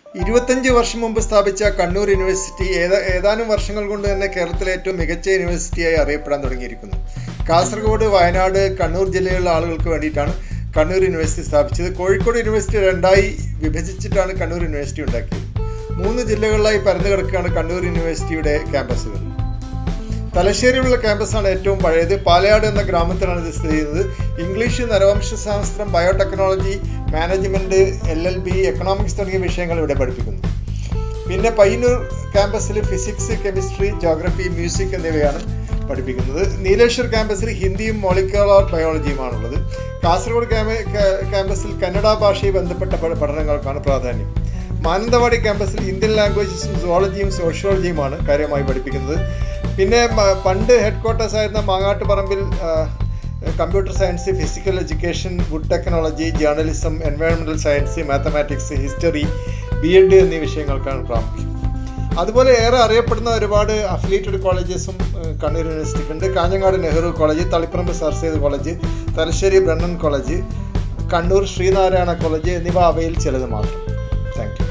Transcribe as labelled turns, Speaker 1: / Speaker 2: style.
Speaker 1: ഇരുപത്തഞ്ച് വർഷം മുമ്പ് സ്ഥാപിച്ച കണ്ണൂർ യൂണിവേഴ്സിറ്റി ഏതാ ഏതാനും വർഷങ്ങൾ കൊണ്ട് തന്നെ കേരളത്തിലെ ഏറ്റവും മികച്ച യൂണിവേഴ്സിറ്റിയായി അറിയപ്പെടാൻ തുടങ്ങിയിരിക്കുന്നു കാസർഗോഡ് വയനാട് കണ്ണൂർ ജില്ലയിലുള്ള ആളുകൾക്ക് വേണ്ടിയിട്ടാണ് കണ്ണൂർ യൂണിവേഴ്സിറ്റി സ്ഥാപിച്ചത് കോഴിക്കോട് യൂണിവേഴ്സിറ്റി രണ്ടായി വിഭജിച്ചിട്ടാണ് കണ്ണൂർ യൂണിവേഴ്സിറ്റി ഉണ്ടാക്കിയത് മൂന്ന് ജില്ലകളിലായി പരന്നു കിടക്കുകയാണ് കണ്ണൂർ യൂണിവേഴ്സിറ്റിയുടെ ക്യാമ്പസുകൾ തലശ്ശേരിയിലുള്ള ക്യാമ്പസാണ് ഏറ്റവും പഴയത് പാലയാട് എന്ന ഗ്രാമത്തിലാണ് ഇത് സ്ഥിതി ചെയ്യുന്നത് ഇംഗ്ലീഷ് നരവംശാസ്ത്രം biotechnology management L L B economics തുടങ്ങിയ വിഷയങ്ങൾ ഇവിടെ പഠിപ്പിക്കുന്നു പിന്നെ പയ്യന്നൂർ ക്യാമ്പസിൽ ഫിസിക്സ് കെമിസ്ട്രി ജോഗ്രഫി മ്യൂസിക് എന്നിവയാണ് പഠിപ്പിക്കുന്നത് നീലേശ്വർ ക്യാമ്പസിൽ ഹിന്ദിയും മോളിക്കുലർ ബയോളജിയുമാണുള്ളത് കാസർഗോഡ് ക്യാമ്പസിൽ കന്നഡ ഭാഷയെ ബന്ധപ്പെട്ട പഠനങ്ങൾക്കാണ് പ്രാധാന്യം മാനന്തവാടി ക്യാമ്പസിൽ ഇന്ത്യൻ ലാംഗ്വേജസും സുവോളജിയും സോഷ്യോളജിയുമാണ് കാര്യമായി പഠിപ്പിക്കുന്നത് പിന്നെ പണ്ട് ഹെഡ് ക്വാർട്ടേഴ്സ് ആയിരുന്ന മാങ്ങാട്ടുപറമ്പിൽ computer science physical education wood technology journalism എൻവയോൺമെന്റൽ science mathematics history B Ed എന്നീ വിഷയങ്ങൾക്കാണ് പ്രാമുഖ്യം അതുപോലെ ഏറെ അറിയപ്പെടുന്ന ഒരുപാട് അഫിലിയേറ്റഡ് കോളേജസും കണ്ണൂർ യൂണിവേഴ്സിറ്റിക്ക് ഉണ്ട് Kanhangad Nehru college Taliparamba sir Syed college Thalassery Brennen college Kannur Sree Narayana college എന്നിവ അവയിൽ ചിലത് മാത്രം താങ്ക് യു